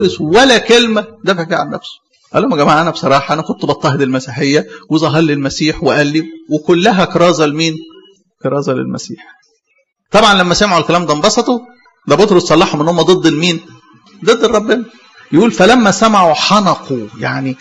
ولا كلمة دافع فيها عن نفسه قال لهم يا جماعة أنا بصراحة أنا كنت بضطهد المسيحية وظهر لي المسيح وقال لي وكلها كرازة لمين؟ كرازة للمسيح طبعا لما سمعوا الكلام ده انبسطوا ده بطرس صلحهم ان هم ضد المين؟ ضد ربنا يقول فلما سمعوا حنقوا يعني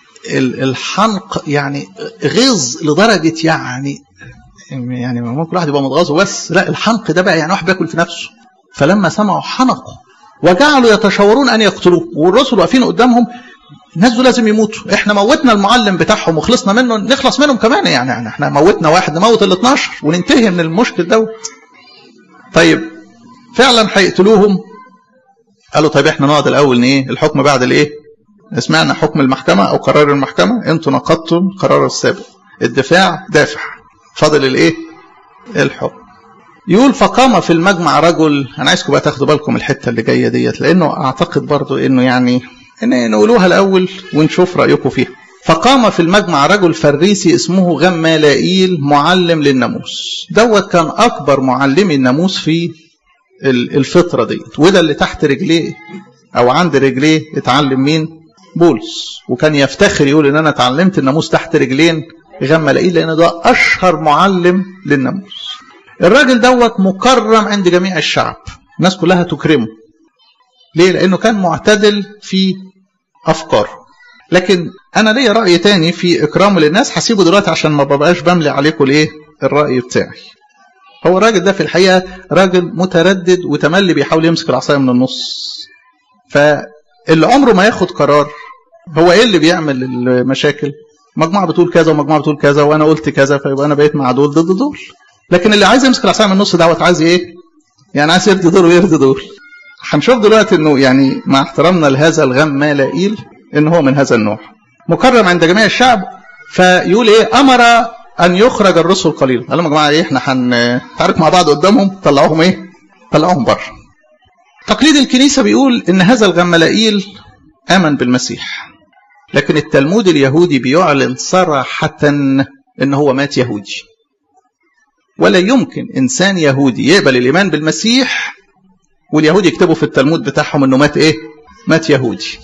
الحنق يعني غيظ لدرجة يعني يعني ممكن الواحد يبقى متغاظ بس لا الحنق ده بقى يعني واحد بياكل في نفسه فلما سمعوا حنقوا وجعلوا يتشاورون ان يقتلوه والرسل واقفين قدامهم الناس دول لازم يموتوا احنا موتنا المعلم بتاعهم وخلصنا منه نخلص منهم كمان يعني, يعني احنا موتنا واحد نموت ال 12 وننتهي من المشكل دوت طيب فعلا هيقتلوهم قالوا طيب احنا نقعد الاول ايه الحكم بعد الايه سمعنا حكم المحكمه او قرار المحكمه انتوا نقضتم قرار السابق الدفاع دافع فاضل الايه الحكم يقول فقام في المجمع رجل انا عايزكم بقى تاخدوا بالكم الحته اللي جايه ديت لانه اعتقد برضو انه يعني ان نقولوها الاول ونشوف رايكم فيها فقام في المجمع رجل فريسي اسمه غمالائيل معلم للناموس دوت كان اكبر معلمي الناموس في الفتره ديت وده اللي تحت رجليه او عند رجليه اتعلم مين بولس وكان يفتخر يقول ان انا اتعلمت الناموس تحت رجلين غمالائيل لان ده اشهر معلم للناموس الراجل دوت مكرم عند جميع الشعب الناس كلها تكرمه ليه لانه كان معتدل في افكاره لكن انا ليا راي تاني في اكرامه للناس هسيبه دلوقتي عشان ما ببقاش بملي عليكم الايه الراي بتاعي هو الراجل ده في الحقيقه راجل متردد وتملي بيحاول يمسك العصايه من النص فاللي عمره ما ياخد قرار هو ايه اللي بيعمل المشاكل مجموعه بتقول كذا ومجموعه بتقول كذا وانا قلت كذا فيبقى انا بقيت مع دول ضد دول لكن اللي عايز يمسك العصايه من النص دوت عايز ايه يعني عايز يرضي دول ويرضي دول هنشوف دلوقتي انه يعني مع احترامنا لهذا الغمالائيل ان هو من هذا النوع مكرم عند جميع الشعب فيقول ايه امر ان يخرج الرسل قليلا قال لهم يا جماعه ايه احنا هنتعارك مع بعض قدامهم طلعوهم ايه طلعوهم بره تقليد الكنيسه بيقول ان هذا الغمالائيل امن بالمسيح لكن التلمود اليهودي بيعلن صراحه ان هو مات يهودي ولا يمكن انسان يهودي يقبل الايمان بالمسيح واليهود يكتبوا في التلمود بتاعهم انه مات ايه مات يهودي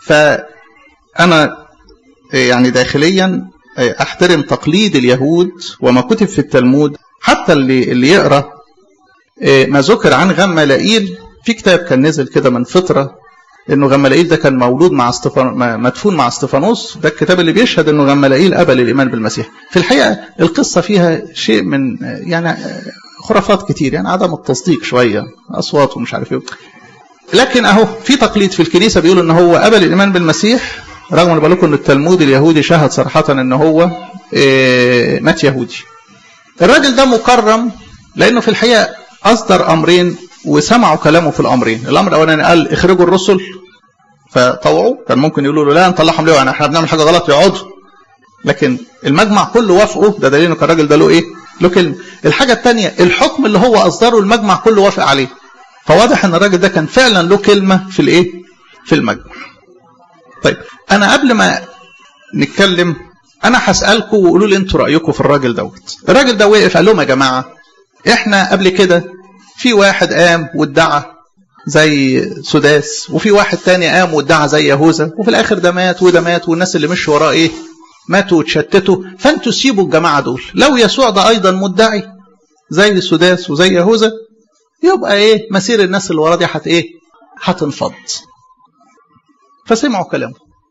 فانا يعني داخليا احترم تقليد اليهود وما كتب في التلمود حتى اللي اللي يقرا ما ذكر عن غمالائيل في كتاب كان نزل كده من فتره انه غمالائيل ده كان مولود مع استفان مدفون مع استفانوس ده الكتاب اللي بيشهد انه غمالائيل قبل الايمان بالمسيح في الحقيقه القصه فيها شيء من يعني خرافات كتير يعني عدم التصديق شويه اصوات ومش عارف ايه لكن اهو في تقليد في الكنيسه بيقول ان هو قبل الايمان بالمسيح رغم ان بقول لكم ان التلمود اليهودي شهد صراحه ان هو إيه مات يهودي الراجل ده مكرم لانه في الحقيقه اصدر امرين وسمعوا كلامه في الامرين الامر الاولاني قال اخرجوا الرسل فطوعوا كان ممكن يقولوا له لا نطلعهم ليه يعني احنا بنعمل حاجه غلط يقعدوا لكن المجمع كله وافقه ده دليل ان الراجل ده له ايه له كلمه الحاجه الثانيه الحكم اللي هو اصدره المجمع كله وافق عليه فواضح ان الراجل ده كان فعلا له كلمه في الايه في المجمع طيب انا قبل ما نتكلم انا هسالكم وقولوا لي انتوا رايكم في الراجل دوت الراجل ده وقف قال لهم يا جماعه احنا قبل كده في واحد قام وادعى زي سداس وفي واحد تاني قام وادعى زي يهوذا وفي الاخر ده مات وده مات والناس اللي مشوا وراه ايه ماتوا وتشتتوا فانتوا سيبوا الجماعه دول لو يسوع ده ايضا مدعي زي سداس وزي يهوذا يبقى ايه مسير الناس اللي وراه دي هت ايه هتنفض فسمعوا كلامه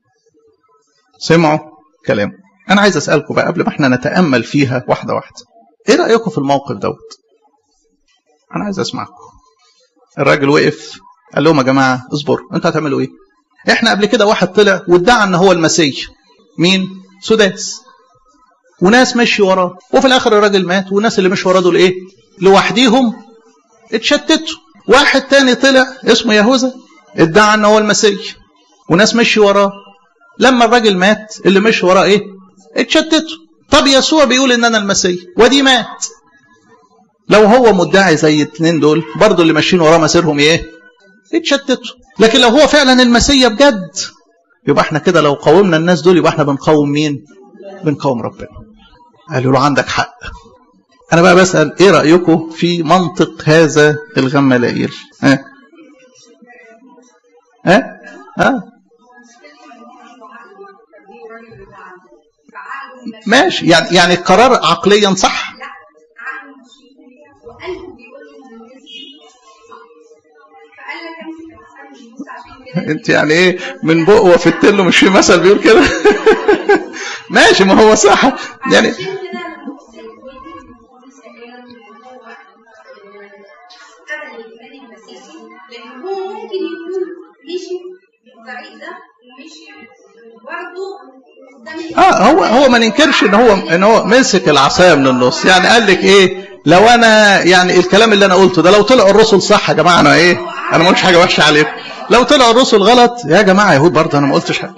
سمعوا كلامه انا عايز اسالكم بقى قبل ما احنا نتامل فيها واحده واحده ايه رايكم في الموقف دوت انا عايز اسمعكم الراجل وقف قال لهم يا جماعه اصبروا انتوا هتعملوا ايه احنا قبل كده واحد طلع وادعى ان هو المسيح مين سداس وناس مشي وراه وفي الاخر الراجل مات والناس اللي مشي وراه دول ايه لوحديهم اتشتتوا واحد تاني طلع اسمه يهوذا ادعى ان هو المسيح وناس مشي وراه لما الراجل مات اللي مشي وراه ايه اتشتتوا طب يسوع بيقول ان انا المسيح ودي مات لو هو مدعي زي الاثنين دول برضه اللي ماشيين وراه مسيرهم ايه اتشتتوا لكن لو هو فعلا المسيح بجد يبقى احنا كده لو قاومنا الناس دول يبقى احنا بنقاوم مين بنقاوم ربنا قالوا له عندك حق انا بقى بسال ايه رايكم في منطق هذا الغمالائيل ها ها ها ماشي يعني يعني القرار عقليا صح انت يعني ايه من بق وفت له مش في مثل بيقول كده ماشي ما هو صح يعني اه هو هو ما ننكرش ان هو ان هو مسك العصايه من النص يعني قال لك ايه لو انا يعني الكلام اللي انا قلته ده لو طلع الرسل صح يا جماعه انا ايه انا ما قلتش حاجه وحشه عليكم لو طلع الرسل غلط يا جماعه يهود برضه انا ما قلتش حاجه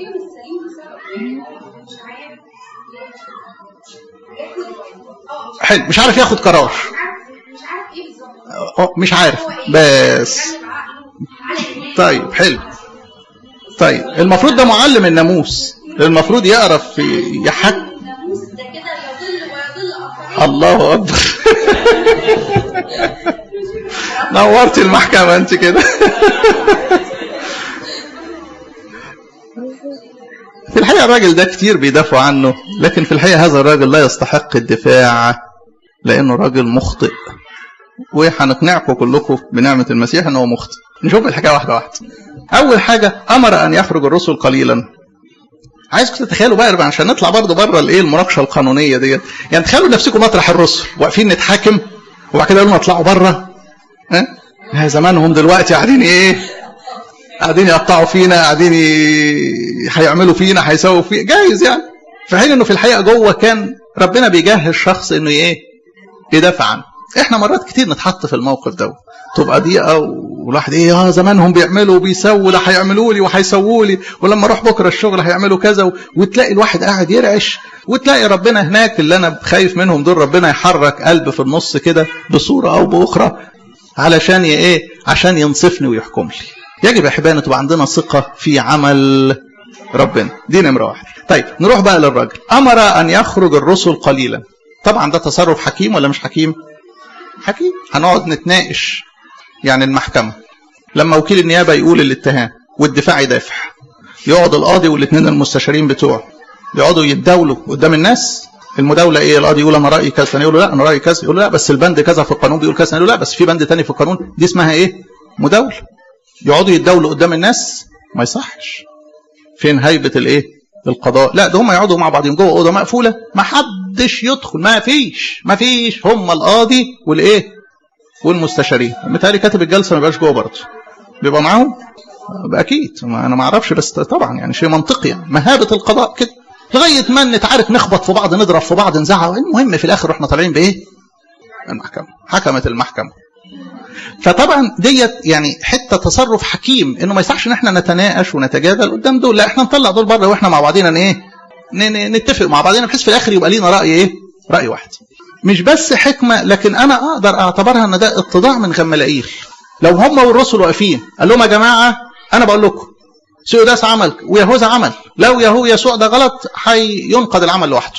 حلو مش عارف ياخد قرار مش عارف بس طيب حلو طيب المفروض ده معلم الناموس المفروض يعرف يحك الله اكبر نورت المحكمه انت كده في الحقيقه الراجل ده كتير بيدافعوا عنه لكن في الحقيقه هذا الراجل لا يستحق الدفاع لانه راجل مخطئ وهنقنعكم كلكم بنعمه المسيح ان هو مخطئ نشوف الحكايه واحده واحده اول حاجه امر ان يخرج الرسل قليلا عايزكم تتخيلوا بقى عشان نطلع برضه بره الايه المناقشه القانونيه ديت يعني تخيلوا نفسكم مطرح الرسل واقفين نتحاكم وبعد كده يقولوا اطلعوا بره ها أه؟ زمانهم دلوقتي قاعدين ايه قاعدين يقطعوا فينا قاعدين هيعملوا فينا هيسووا فينا جايز يعني في حين انه في الحقيقه جوه كان ربنا بيجهز شخص انه ايه يدافع عنه احنا مرات كتير نتحط في الموقف ده تبقى ضيقه والواحد ايه اه زمانهم بيعملوا وبيسووا ده هيعملوا لي وهيسووا لي ولما اروح بكره الشغل هيعملوا كذا وتلاقي الواحد قاعد يرعش وتلاقي ربنا هناك اللي انا خايف منهم دول ربنا يحرك قلب في النص كده بصوره او باخرى علشان ايه عشان ينصفني ويحكم لي يجب يا احبائي تبقى عندنا ثقه في عمل ربنا دي نمره واحد طيب نروح بقى للراجل امر ان يخرج الرسل قليلا طبعا ده تصرف حكيم ولا مش حكيم حكيم هنقعد نتناقش يعني المحكمة لما وكيل النيابة يقول الاتهام والدفاع يدافع يقعد القاضي والاثنين المستشارين بتوعه يقعدوا يتداولوا قدام الناس المداولة ايه القاضي يقول انا رأيي كذا يقول له لا انا رأيي كذا يقول له لا بس البند كذا في القانون بيقول كذا يقول له لا بس في بند تاني في القانون دي اسمها ايه مداولة يقعدوا يتداولوا قدام الناس ما يصحش فين هيبة الايه القضاء لا ده هم يقعدوا مع بعضهم جوه اوضه مقفوله ما حدش يدخل ما فيش ما فيش هم القاضي والايه والمستشارين متهيألي كاتب الجلسه ما بيبقاش جوه برضه بيبقى معاهم اكيد ما انا ما اعرفش بس طبعا يعني شيء منطقي يعني مهابه القضاء كده لغايه ما نتعارك نخبط في بعض نضرب في بعض نزعق المهم في الاخر احنا طالعين بايه المحكمه حكمت المحكمه فطبعا ديت يعني حته تصرف حكيم انه ما يصحش ان احنا نتناقش ونتجادل قدام دول لا احنا نطلع دول بره واحنا مع بعضينا ايه نتفق مع بعضينا بحيث في الاخر يبقى لينا راي ايه راي واحد مش بس حكمه لكن انا اقدر اعتبرها ان ده اتضاع من غملائيل لو هم والرسل واقفين قال لهم يا جماعه انا بقول لكم سيوداس عمل ويهوذا عمل لو يهو يسوع ده غلط هينقض العمل لوحده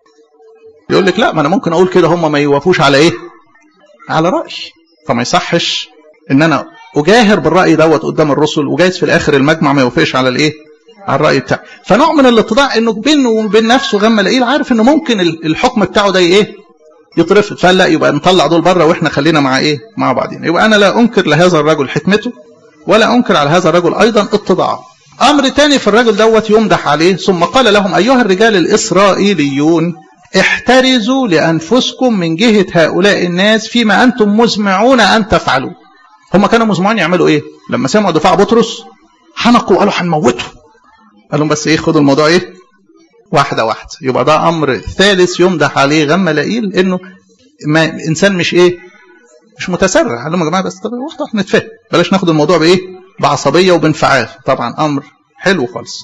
يقول لك لا ما انا ممكن اقول كده هم ما يوافوش على ايه على رايي فما يصحش ان انا اجاهر بالراي دوت قدام الرسل وجايز في الاخر المجمع ما يوافقش على الايه على الراي بتاعي فنوع من الاتضاع انه بينه وبين نفسه غم لقيل عارف انه ممكن الحكم بتاعه ده ايه يترفض فلا يبقى نطلع دول بره واحنا خلينا مع ايه مع بعضين يبقى انا لا انكر لهذا الرجل حكمته ولا انكر على هذا الرجل ايضا اتضاعه امر تاني في الرجل دوت يمدح عليه ثم قال لهم ايها الرجال الاسرائيليون احترزوا لانفسكم من جهه هؤلاء الناس فيما انتم مزمعون ان تفعلوا هم كانوا مزمعين يعملوا ايه لما سمعوا دفاع بطرس حنقوا قالوا هنموته قال لهم بس ايه خدوا الموضوع ايه واحدة واحدة يبقى ده أمر ثالث يمدح عليه غم لئيل إنه ما إنسان مش إيه مش متسرع قال لهم يا جماعة بس طب واحدة واحدة نتفاهم بلاش ناخد الموضوع بإيه بعصبية وبانفعال طبعا أمر حلو خالص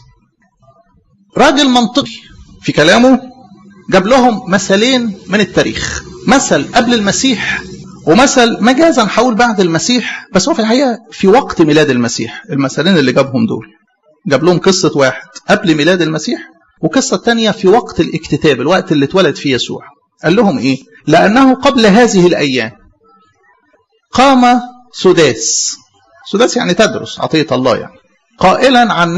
راجل منطقي في كلامه جاب لهم مثلين من التاريخ مثل قبل المسيح ومثل مجازا حول بعد المسيح بس هو في الحقيقة في وقت ميلاد المسيح المثلين اللي جابهم دول جاب لهم قصة واحد قبل ميلاد المسيح وقصة تانية في وقت الاكتتاب الوقت اللي اتولد فيه يسوع قال لهم ايه لأنه قبل هذه الأيام قام سداس سداس يعني تدرس عطية الله يعني قائلا عن